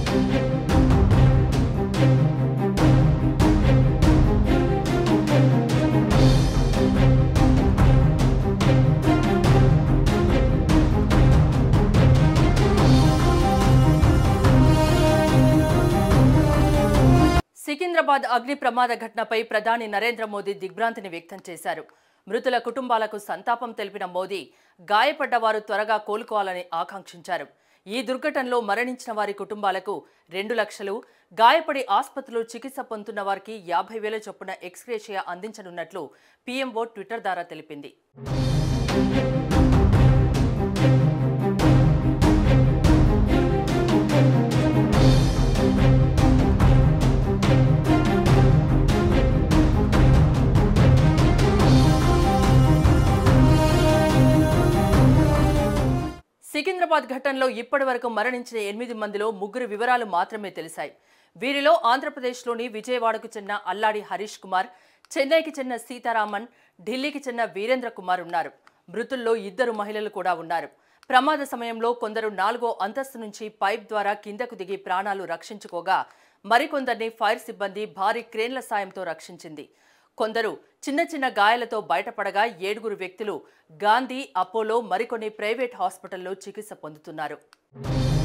సికింద్రాబాద్ అగ్ని ప్రమాద ఘటనపై ప్రధాని నరేంద్ర మోదీ దిగ్భ్రాంతిని వ్యక్తం చేశారు మృతుల కుటుంబాలకు సంతాపం తెలిపిన మోదీ గాయపడ్డ వారు త్వరగా కోలుకోవాలని ఆకాంక్షించారు ఈ దుర్ఘటనలో మరణించిన వారి కుటుంబాలకు రెండు లక్షలు గాయపడి ఆసుపత్రిలో చికిత్స పొందుతున్న వారికి యాభై వేల చొప్పున ఎక్స్గ్రేషియా అందించనున్నట్లు పీఎంఓ ట్విట్టర్ ద్వారా తెలిపింది సికింద్రాబాద్ ఘటనలో ఇప్పటి వరకు మరణించిన ఎనిమిది మందిలో ముగ్గురు వివరాలు మాత్రమే తెలిసాయి వీరిలో ఆంధ్రప్రదేశ్లోని విజయవాడకు చెందిన అల్లాడి హరీష్ కుమార్ చెన్నైకి చెందిన సీతారామన్ ఢిల్లీకి చెందిన వీరేంద్ర కుమార్ ఉన్నారు మృతుల్లో ఇద్దరు మహిళలు కూడా ఉన్నారు ప్రమాద సమయంలో కొందరు నాలుగో అంతస్తు నుంచి పైప్ ద్వారా కిందకు దిగి ప్రాణాలు రక్షించుకోగా మరికొందరిని ఫైర్ సిబ్బంది భారీ క్రేన్ల సాయంతో రక్షించింది కొందరు చిన్న చిన్న గాయాలతో బయటపడగా ఏడుగురు వ్యక్తులు గాంధీ అపోలో మరికొన్ని ప్రైవేట్ హాస్పిటల్లో చికిత్స పొందుతున్నారు